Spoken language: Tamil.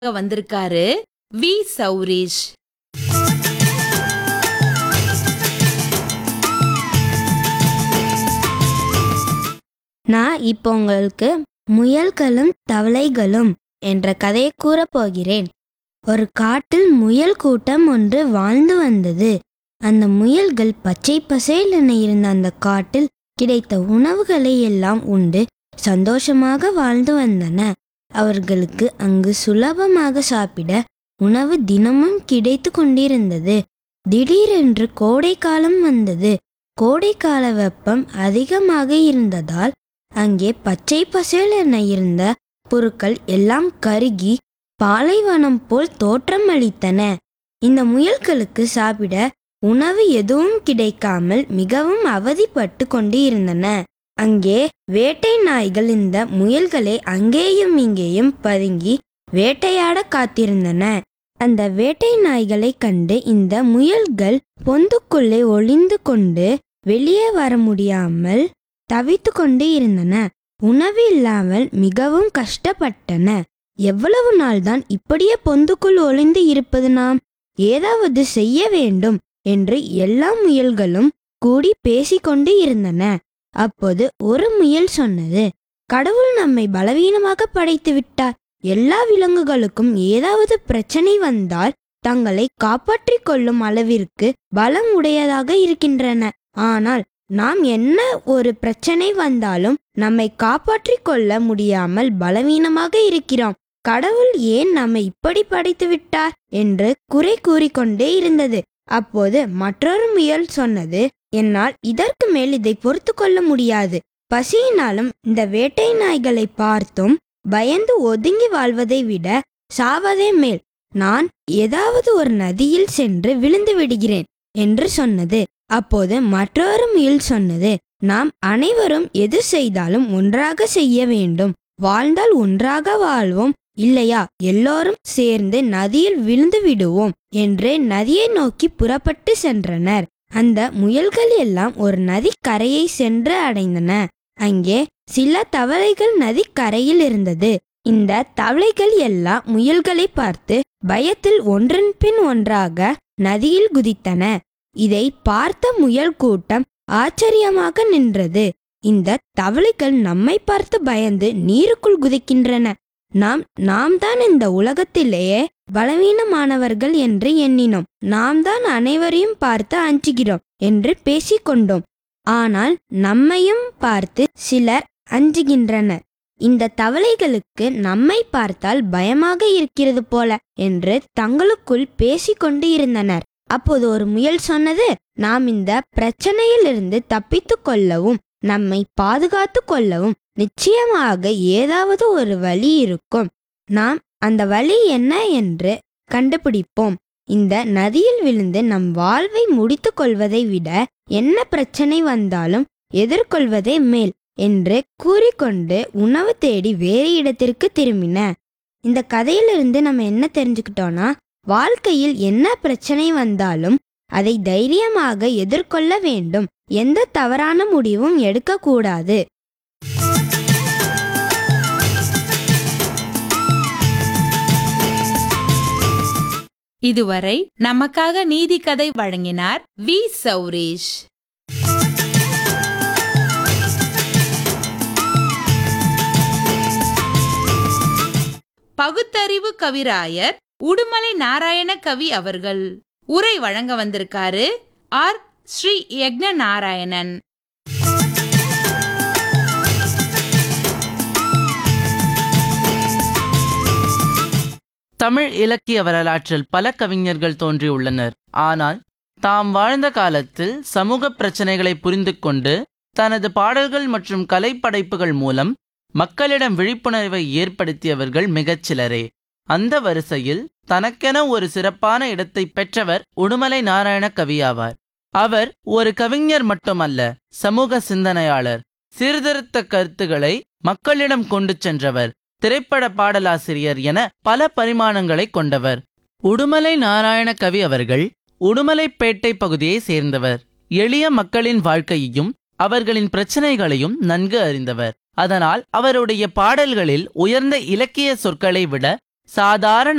வந்திருக்காரு வி சௌரீஷ் நான் இப்போ உங்களுக்கு முயல்களும் தவளைகளும் என்ற கதையை கூறப் போகிறேன் ஒரு காட்டில் முயல் கூட்டம் ஒன்று வாழ்ந்து வந்தது அந்த முயல்கள் பச்சை பசேல் என இருந்த அந்த காட்டில் கிடைத்த உணவுகளை எல்லாம் உண்டு சந்தோஷமாக வாழ்ந்து வந்தன அவர்களுக்கு அங்கு சுலபமாக சாப்பிட உணவு தினமும் கிடைத்து கொண்டிருந்தது திடீரென்று கோடைக்காலம் வந்தது கோடைக்கால வெப்பம் அதிகமாக இருந்ததால் அங்கே பச்சை பசேல் என இருந்த பொருட்கள் எல்லாம் கருகி பாலைவனம் போல் தோற்றம் அளித்தன இந்த முயல்களுக்கு சாப்பிட உணவு எதுவும் கிடைக்காமல் மிகவும் அவதிப்பட்டு கொண்டு இருந்தன அங்கே வேட்டை நாய்கள் இந்த முயல்களை அங்கேயும் இங்கேயும் பதுங்கி வேட்டையாட காத்திருந்தன அந்த வேட்டை நாய்களை கண்டு இந்த முயல்கள் பொந்துக்குள்ளே ஒளிந்து கொண்டு வெளியே வர முடியாமல் தவித்து கொண்டு இருந்தன உணவு இல்லாமல் மிகவும் கஷ்டப்பட்டன எவ்வளவு நாள்தான் இப்படியே பொந்துக்குள் ஒளிந்து இருப்பது நாம் ஏதாவது செய்ய வேண்டும் என்று எல்லா முயல்களும் கூடி பேசிக்கொண்டு இருந்தன அப்போது ஒரு முயல் சொன்னது கடவுள் நம்மை பலவீனமாக படைத்து விட்டார் எல்லா விலங்குகளுக்கும் ஏதாவது பிரச்சனை வந்தால் தங்களை காப்பாற்றிக் கொள்ளும் அளவிற்கு பலம் உடையதாக இருக்கின்றன ஆனால் நாம் என்ன ஒரு பிரச்சனை வந்தாலும் நம்மை காப்பாற்றிக் கொள்ள முடியாமல் பலவீனமாக இருக்கிறோம் கடவுள் ஏன் நம்மை இப்படி படைத்து விட்டார் என்று குறை கூறிக்கொண்டே இருந்தது அப்போது மற்றொரு முயல் சொன்னது என்னால் இதற்கு மேல் இதை பொறுத்து கொள்ள முடியாது பசியினாலும் இந்த வேட்டை நாய்களை பார்த்தும் பயந்து ஒதுங்கி வாழ்வதை விட சாவதே மேல் நான் ஏதாவது ஒரு நதியில் சென்று விழுந்து விடுகிறேன் என்று சொன்னது அப்போது மற்றொரு முயல் சொன்னது நாம் அனைவரும் எது செய்தாலும் ஒன்றாக செய்ய வேண்டும் வாழ்ந்தால் ஒன்றாக வாழ்வோம் இல்லையா எல்லோரும் சேர்ந்து நதியில் விழுந்து விடுவோம் என்று நதியை நோக்கி புறப்பட்டு சென்றனர் அந்த முயல்கள் எல்லாம் ஒரு நதிக்கரையை சென்று அடைந்தன அங்கே சில தவளைகள் நதிக்கரையில் இருந்தது இந்த தவளைகள் எல்லாம் முயல்களை பார்த்து பயத்தில் ஒன்றன் பின் ஒன்றாக நதியில் குதித்தன இதை பார்த்த முயல் கூட்டம் ஆச்சரியமாக நின்றது இந்த தவளைகள் நம்மை பார்த்து பயந்து நீருக்குள் குதிக்கின்றன நாம் நாம் தான் இந்த உலகத்திலேயே பலவீனமானவர்கள் என்று எண்ணினோம் நாம் தான் அனைவரையும் பார்த்து அஞ்சுகிறோம் என்று பேசிக்கொண்டோம் ஆனால் நம்மையும் பார்த்து சிலர் அஞ்சுகின்றனர் இந்த தவளைகளுக்கு நம்மை பார்த்தால் பயமாக இருக்கிறது போல என்று தங்களுக்குள் பேசிக்கொண்டு இருந்தனர் அப்போது ஒரு முயல் சொன்னது நாம் இந்த பிரச்சனையிலிருந்து தப்பித்து கொள்ளவும் நம்மை பாதுகாத்து கொள்ளவும் நிச்சயமாக ஏதாவது ஒரு வழி இருக்கும் நாம் அந்த வழி என்ன என்று கண்டுபிடிப்போம் இந்த நதியில் விழுந்து நம் வாழ்வை முடித்து கொள்வதை விட என்ன பிரச்சனை வந்தாலும் எதிர்கொள்வதே மேல் என்று கூறிக்கொண்டு உணவு தேடி வேறு இடத்திற்கு திரும்பின இந்த கதையிலிருந்து நம்ம என்ன தெரிஞ்சுக்கிட்டோம்னா வாழ்க்கையில் என்ன பிரச்சனை வந்தாலும் அதை தைரியமாக எதிர்கொள்ள வேண்டும் எந்த தவறான முடிவும் எடுக்கக்கூடாது இதுவரை நமக்காக நீதி கதை வழங்கினார் வி சௌரீஷ் பகுத்தறிவு கவிராயர் உடுமலை நாராயண கவி அவர்கள் உரை வழங்க வந்திருக்காரு ஆர் ஸ்ரீ யக்ஞ நாராயணன் தமிழ் இலக்கிய வரலாற்றில் பல கவிஞர்கள் தோன்றியுள்ளனர் ஆனால் தாம் வாழ்ந்த காலத்தில் சமூக பிரச்சனைகளை புரிந்து கொண்டு தனது பாடல்கள் மற்றும் கலைப்படைப்புகள் மூலம் மக்களிடம் விழிப்புணர்வை ஏற்படுத்தியவர்கள் மிகச் சிலரே அந்த வரிசையில் தனக்கென ஒரு சிறப்பான இடத்தை பெற்றவர் உடுமலை நாராயண கவியாவார் அவர் ஒரு கவிஞர் மட்டுமல்ல சமூக சிந்தனையாளர் சீர்திருத்த கருத்துக்களை மக்களிடம் கொண்டு சென்றவர் திரைப்பட பாடலாசிரியர் என பல பரிமாணங்களை கொண்டவர் உடுமலை நாராயண கவி அவர்கள் உடுமலைப்பேட்டை பகுதியை சேர்ந்தவர் எளிய மக்களின் வாழ்க்கையையும் அவர்களின் பிரச்சனைகளையும் நன்கு அறிந்தவர் அதனால் அவருடைய பாடல்களில் உயர்ந்த இலக்கிய சொற்களை விட சாதாரண